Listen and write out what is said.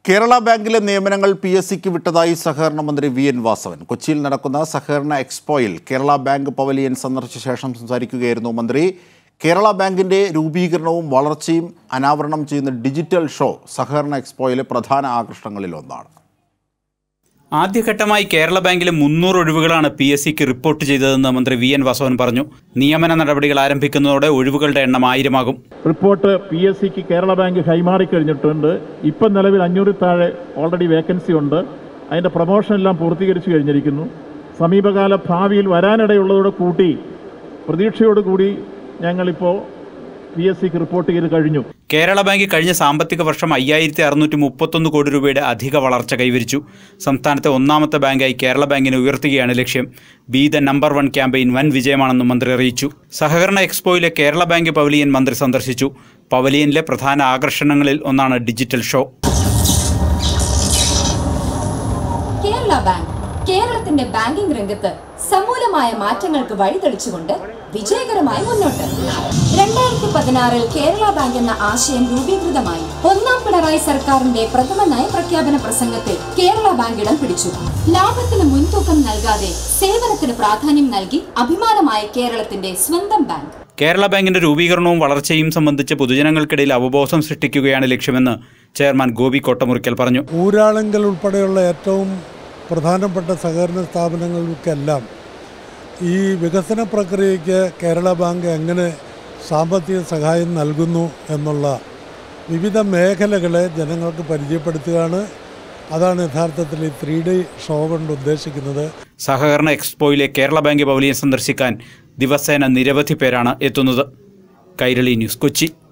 കേരള ബാങ്കിലെ നിയമനങ്ങൾ P S സിക്ക് വിട്ടതായി സഹകരണ മന്ത്രി വി എൻ വാസവൻ കൊച്ചിയിൽ നടക്കുന്ന സഹകരണ എക്സ്പോയിൽ കേരള ബാങ്ക് പവലിയൻ സന്ദർശിച്ച ശേഷം സംസാരിക്കുകയായിരുന്നു മന്ത്രി കേരള ബാങ്കിന്റെ രൂപീകരണവും വളർച്ചയും അനാവരണം ചെയ്യുന്ന ഡിജിറ്റൽ ഷോ സഹകരണ എക്സ്പോയിലെ പ്രധാന ആകർഷണങ്ങളിൽ ഒന്നാണ് ആദ്യഘട്ടമായി കേരള ബാങ്കിലെ മുന്നൂറ് ഒഴിവുകളാണ് പി എസ് സിക്ക് റിപ്പോർട്ട് ചെയ്തതെന്ന് മന്ത്രി വി എൻ വാസവൻ പറഞ്ഞു നിയമന നടപടികൾ ആരംഭിക്കുന്നതോടെ ഒഴിവുകളുടെ എണ്ണം ആയിരമാകും റിപ്പോർട്ട് പി എസ് സിക്ക് കേരള ബാങ്ക് കൈമാറി കഴിഞ്ഞിട്ടുണ്ട് ഇപ്പം നിലവിൽ അഞ്ഞൂറിൽ താഴെ ഓൾറെഡി വേക്കൻസി ഉണ്ട് അതിൻ്റെ പ്രൊമോഷൻ എല്ലാം പൂർത്തീകരിച്ചു കഴിഞ്ഞിരിക്കുന്നു സമീപകാല ഭാവിയിൽ വരാനിടയുള്ളതോടെ കൂട്ടി പ്രതീക്ഷയോടുകൂടി ഞങ്ങളിപ്പോൾ പി എസ് സിക്ക് റിപ്പോർട്ട് ചെയ്ത് കഴിഞ്ഞു കേരള ബാങ്ക് കഴിഞ്ഞ സാമ്പത്തിക വർഷം അയ്യായിരത്തി അറുന്നൂറ്റി മുപ്പത്തൊന്ന് കോടി രൂപയുടെ അധിക വളർച്ച കൈവരിച്ചു സംസ്ഥാനത്തെ ഒന്നാമത്തെ ബാങ്കായി കേരള ബാങ്കിനെ ഉയർത്തുകയാണ് ലക്ഷ്യം be the number one campaign വൻ വിജയമാണെന്നും മന്ത്രി അറിയിച്ചു സഹകരണ എക്സ്പോയിലെ കേരള ബാങ്ക് പവലിയൻ മന്ത്രി സന്ദർശിച്ചു പവലിയനിലെ പ്രധാന ആകർഷണങ്ങളിൽ ഒന്നാണ് ഡിജിറ്റൽ ഷോ കേരള ബാങ്ക് കേരളത്തിന്റെ ബാങ്കിംഗ് രംഗത്ത് സമൂലമായ മാറ്റങ്ങൾക്ക് വഴിതെളിച്ചുകൊണ്ട് വിജയകരമായി മുന്നോട്ട് രണ്ടായിരത്തി പതിനാറിൽ കേരള ബാങ്ക് എന്ന ആശയം രൂപീകൃതമായി ഒന്നാം പിണറായി സർക്കാരിന്റെ പ്രഥമ നയപ്രഖ്യാപന പ്രസംഗത്തിൽ കേരള ബാങ്ക് ഇടം പിടിച്ചു ലാഭത്തിന് മുൻതൂക്കം നൽകാതെ സേവനത്തിന് പ്രാധാന്യം നൽകി അഭിമാനമായ കേരളത്തിന്റെ സ്വന്തം ബാങ്ക് കേരള ബാങ്കിന്റെ രൂപീകരണവും വളർച്ചയും സംബന്ധിച്ച് പൊതുജനങ്ങൾക്കിടയിൽ അവബോധം സൃഷ്ടിക്കുകയാണ് ലക്ഷ്യമെന്ന് ചെയർമാൻ ഗോപി കോട്ടമുറിക്കൽ പറഞ്ഞു ഊരാളുങ്കൽ ഉൾപ്പെടെയുള്ള ഏറ്റവും പ്രധാനപ്പെട്ട സഹകരണ സ്ഥാപനങ്ങൾക്കെല്ലാം ഈ വികസന പ്രക്രിയയ്ക്ക് കേരള ബാങ്ക് എങ്ങനെ സാമ്പത്തിക സഹായം നൽകുന്നു എന്നുള്ള വിവിധ മേഖലകളെ ജനങ്ങൾക്ക് പരിചയപ്പെടുത്തുകയാണ് അതാണ് യഥാർത്ഥത്തിൽ ഈ ത്രീ ഡേ ഷോ കൊണ്ട് ഉദ്ദേശിക്കുന്നത് സഹകരണ എക്സ്പോയിലെ കേരള ബാങ്ക് പവലിയൻ സന്ദർശിക്കാൻ ദിവസേന നിരവധി പേരാണ് എത്തുന്നത് കൈരളി ന്യൂസ് കൊച്ചി